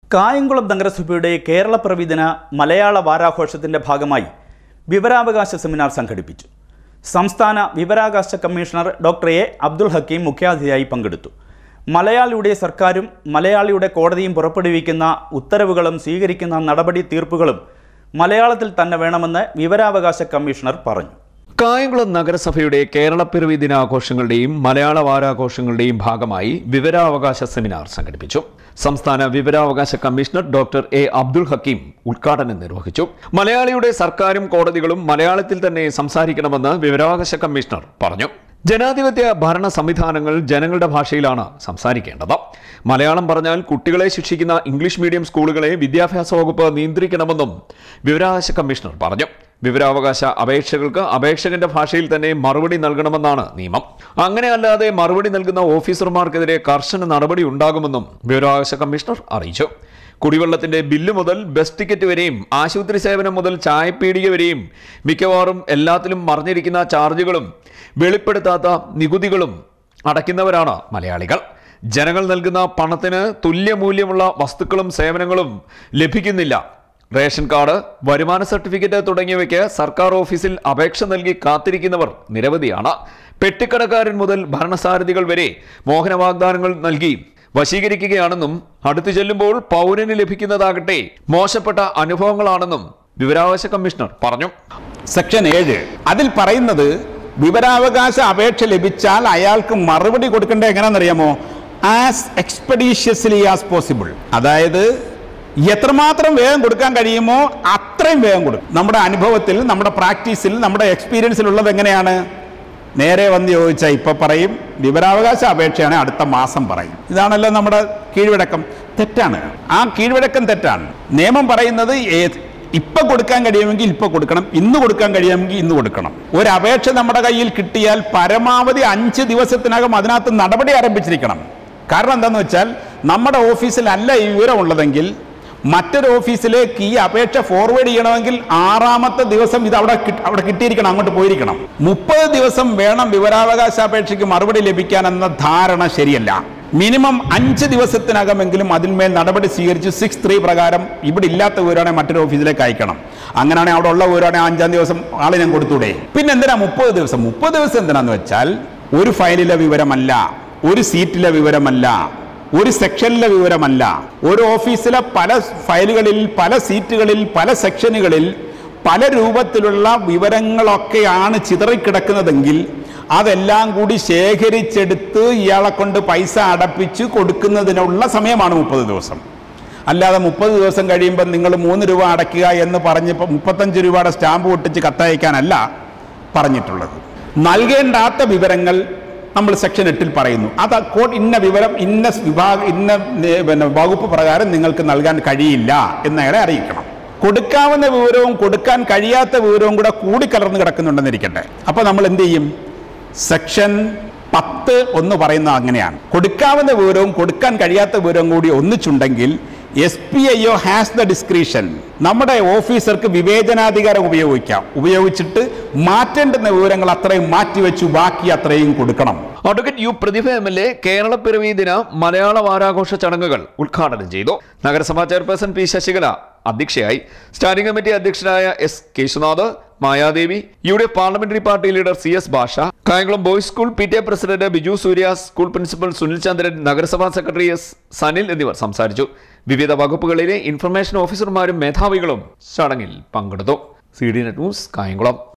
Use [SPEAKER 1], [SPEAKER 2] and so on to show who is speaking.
[SPEAKER 1] കായംകുളം നഗരസഭയുടെ കേരളപ്പിറവി ദിന മലയാള വാരാഘോഷത്തിന്റെ ഭാഗമായി വിവരാവകാശ സെമിനാർ സംഘടിപ്പിച്ചു സംസ്ഥാന വിവരാവകാശ commissioner doctor A Abdul Hakeem മുഖ്യാതിഥിയായി പങ്കെടുത്തു മലയാളിയുടെ സർക്കാരും മലയാളിയുടെ കോടതിയും പുറപ്പെടുവിക്കുന്ന ഉത്തരവുകളും സ്വീകരിക്കുന്ന നടപടി തീർപ്പുകളും മലയാളത്തിൽ തന്നെ വേണമെന്ന് വിവരാവകാശ കമ്മീഷണർ പറഞ്ഞു
[SPEAKER 2] കായംകുളം നഗരസഭയുടെ കേരളപ്പിറവി ദിനാഘോഷങ്ങളുടെയും മലയാള വാരാഘോഷങ്ങളുടെയും ഭാഗമായി വിവരാവകാശ സെമിനാർ സംഘടിപ്പിച്ചു സംസ്ഥാന വിവരാവകാശ commissioner doctor A Abdul Hakeem ഉദ്ഘാടനം നിർവഹിച്ചു മലയാളിയുടെ സർക്കാരും കോടതികളും മലയാളത്തിൽ തന്നെ സംസാരിക്കണമെന്ന് വിവരാവകാശ കമ്മീഷണർ പറഞ്ഞു ജനാധിപത്യ ഭരണ സംവിധാനങ്ങൾ ജനങ്ങളുടെ ഭാഷയിലാണ് സംസാരിക്കേണ്ടത് മലയാളം പറഞ്ഞാൽ കുട്ടികളെ ശിക്ഷിക്കുന്ന ഇംഗ്ലീഷ് മീഡിയം സ്കൂളുകളെ വിദ്യാഭ്യാസ വകുപ്പ് നിയന്ത്രിക്കണമെന്നും വിവരാവകാശ കമ്മീഷണർ പറഞ്ഞു വിവരാവകാശ അപേക്ഷകൾക്ക് അപേക്ഷകന്റെ ഭാഷയിൽ തന്നെ മറുപടി നൽകണമെന്നാണ് നിയമം അങ്ങനെ അല്ലാതെ മറുപടി നൽകുന്ന ഓഫീസർമാർക്കെതിരെ കർശന നടപടി ഉണ്ടാകുമെന്നും വിവരാവകാശ കമ്മീഷണർ അറിയിച്ചു കുടിവെള്ളത്തിന്റെ ബില്ല് മുതൽ ബസ് ടിക്കറ്റ് വരെയും ആശുപത്രി സേവനം മുതൽ ചായപ്പീടിക വരെയും മിക്കവാറും എല്ലാത്തിലും മറിഞ്ഞിരിക്കുന്ന ചാർജുകളും വെളിപ്പെടുത്താത്ത നികുതികളും അടയ്ക്കുന്നവരാണ് മലയാളികൾ ജനങ്ങൾ നൽകുന്ന പണത്തിന് തുല്യമൂല്യമുള്ള വസ്തുക്കളും സേവനങ്ങളും ലഭിക്കുന്നില്ല റേഷൻ കാർഡ് വരുമാന സർട്ടിഫിക്കറ്റ് തുടങ്ങിയവയ്ക്ക് സർക്കാർ ഓഫീസിൽ അപേക്ഷ നൽകി കാത്തിരിക്കുന്നവർ നിരവധിയാണ് പെട്ടിക്കടക്കാരൻ മുതൽ ഭരണസാരഥികൾ വരെ മോഹന വാഗ്ദാനങ്ങൾ നൽകി വശീകരിക്കുകയാണെന്നും അടുത്തു ചെല്ലുമ്പോൾ പൗരന് ലഭിക്കുന്നതാകട്ടെ മോശപ്പെട്ട അനുഭവങ്ങളാണെന്നും വിവരാവകാശ കമ്മീഷണർ പറഞ്ഞു
[SPEAKER 3] സെക്ഷൻ ഏഴ് അതിൽ പറയുന്നത് വിവരാവകാശ അപേക്ഷ ലഭിച്ചാൽ അയാൾക്ക് മറുപടി കൊടുക്കേണ്ടത് എങ്ങനെയാണെന്നറിയാമോ ആസ് എക്സ്പെഡീഷ്യസ്ലി ആസ് പോസിബിൾ അതായത് എത്രമാത്രം വേഗം കൊടുക്കാൻ കഴിയുമോ അത്രയും വേഗം കൊടുക്കും നമ്മുടെ അനുഭവത്തിൽ നമ്മുടെ പ്രാക്ടീസിൽ നമ്മുടെ എക്സ്പീരിയൻസിൽ ഉള്ളത് എങ്ങനെയാണ് നേരെ വന്ന് ചോദിച്ചാൽ ഇപ്പൊ പറയും വിവരാവകാശ അപേക്ഷയാണ് അടുത്ത മാസം പറയും ഇതാണല്ലോ നമ്മുടെ കീഴ്വഴക്കം തെറ്റാണ് ആ കീഴ്വഴക്കം തെറ്റാണ് നിയമം പറയുന്നത് ഏ- ഇപ്പൊ കൊടുക്കാൻ കഴിയുമെങ്കിൽ ഇപ്പൊ കൊടുക്കണം ഇന്ന് കൊടുക്കാൻ കഴിയുമെങ്കിൽ ഇന്ന് കൊടുക്കണം ഒരു അപേക്ഷ നമ്മുടെ കയ്യിൽ കിട്ടിയാൽ പരമാവധി അഞ്ച് ദിവസത്തിനകം അതിനകത്ത് നടപടി ആരംഭിച്ചിരിക്കണം കാരണം എന്താണെന്ന് വെച്ചാൽ നമ്മുടെ ഓഫീസിലല്ല ഈ വിവരം ഉള്ളതെങ്കിൽ മറ്റൊരു ഓഫീസിലേക്ക് ഈ അപേക്ഷ ഫോർവേഡ് ചെയ്യണമെങ്കിൽ ആറാമത്തെ ദിവസം ഇത് അവിടെ കിട്ട- അവിടെ കിട്ടിയിരിക്കണം അങ്ങോട്ട് പോയിരിക്കണം മുപ്പത് ദിവസം വേണം വിവരാവകാശ അപേക്ഷയ്ക്ക് മറുപടി ലഭിക്കാൻ എന്ന ധാരണ ശരിയല്ല മിനിമം അഞ്ച് ദിവസത്തിനകമെങ്കിലും അതിന്മേൽ നടപടി സ്വീകരിച്ച് സിക്സ് ത്രീ പ്രകാരം ഇവിടെ ഇല്ലാത്ത വിവരമാണെങ്കിൽ മറ്റൊരു ഓഫീസിലേക്ക് അയക്കണം അങ്ങനെയാണെങ്കിൽ അവിടെ ഉള്ള വിവരമാണെങ്കിൽ അഞ്ചാം ദിവസം ആളിനെ കൊടുത്തൂടെ പിന്നെ എന്തിനാ മുപ്പത് ദിവസം മുപ്പത് ദിവസം എന്തിനാന്ന് വെച്ചാൽ ഒരു ഫയലിലെ വിവരമല്ല ഒരു സീറ്റിലെ വിവരമല്ല ഒരു സെക്ഷനിലെ വിവരമല്ല ഒരു ഓഫീസിലെ പല ഫയലുകളിൽ പല സീറ്റുകളിൽ പല സെക്ഷനുകളിൽ പല രൂപത്തിലുള്ള വിവരങ്ങളൊക്കെയാണ് ചിതറിക്കിടക്കുന്നതെങ്കിൽ അതെല്ലാം കൂടി ശേഖരിച്ചെടുത്ത് ഇയാളെ കൊണ്ട് പൈസ അടപ്പിച്ച് കൊടുക്കുന്നതിനുള്ള സമയമാണ് മുപ്പത് ദിവസം അല്ലാതെ മുപ്പത് ദിവസം കഴിയുമ്പോൾ നിങ്ങൾ മൂന്ന് രൂപ അടയ്ക്കുക എന്ന് പറഞ്ഞപ്പോൾ മുപ്പത്തഞ്ച് രൂപയുടെ സ്റ്റാമ്പ് ഒട്ടിച്ച് കത്തയക്കാനല്ല പറഞ്ഞിട്ടുള്ളത് നൽകേണ്ടാത്ത വിവരങ്ങൾ നമ്മൾ സെക്ഷൻ എട്ടിൽ പറയുന്നു അത് കോഡ് ഇന്ന വിവരം ഇന്ന വിഭാഗ ഇന്ന നെ- പിന്നെ വകുപ്പ് പ്രകാരം നിങ്ങൾക്ക് നൽകാൻ കഴിയില്ല എന്ന് അയാളെ അറിയിക്കണം കൊടുക്കാവുന്ന വിവരവും കൊടുക്കാൻ കഴിയാത്ത വിവരവും കൂടെ കൂടിക്കലർന്ന് കിടക്കുന്നുണ്ടെന്നിരിക്കട്ടെ അപ്പോൾ നമ്മൾ എന്ത് ചെയ്യും സെക്ഷൻ പത്ത് ഒന്ന് പറയുന്നത് അങ്ങനെയാണ് കൊടുക്കാവുന്ന വിവരവും കൊടുക്കാൻ കഴിയാത്ത വിവരവും കൂടി ഒന്നിച്ചുണ്ടെങ്കിൽ S P I O has the discretion നമ്മുടെ ഓഫീസർക്ക് വിവേചനാധികാരം ഉപയോഗിക്കാം ഉപയോഗിച്ചിട്ട് മാറ്റേണ്ടുന്ന വിവരങ്ങൾ അത്രയും മാറ്റിവെച്ചു ബാക്കി അത്രയും കൊടുക്കണം
[SPEAKER 2] advocate U Prathibha M L A Keralappiravi ദിന മലയാള വാരാഘോഷ ചടങ്ങുകൾ ഉദ്ഘാടനം ചെയ്തു നഗരസഭാ ചെയർപേഴ്സൺ പി ശശികല അധ്യക്ഷയായി സ്റ്റാൻഡിംഗ് കമ്മിറ്റി അധ്യക്ഷനായ S Keshunath Mayadevi U D F parliamentary party leader C S Basha Kayamkulam boys school P T A president Biju Surya school principal Sunil Chandran നഗരസഭാ സെക്രട്ടറി എസ് സനിൽ എന്നിവർ സംസാരിച്ചു വിവിധ വകുപ്പുകളിലെ ഇൻഫർമേഷൻ ഓഫീസർമാരും മേധാവികളും ചടങ്ങിൽ പങ്കെടുത്തു C D net news Kayamkulam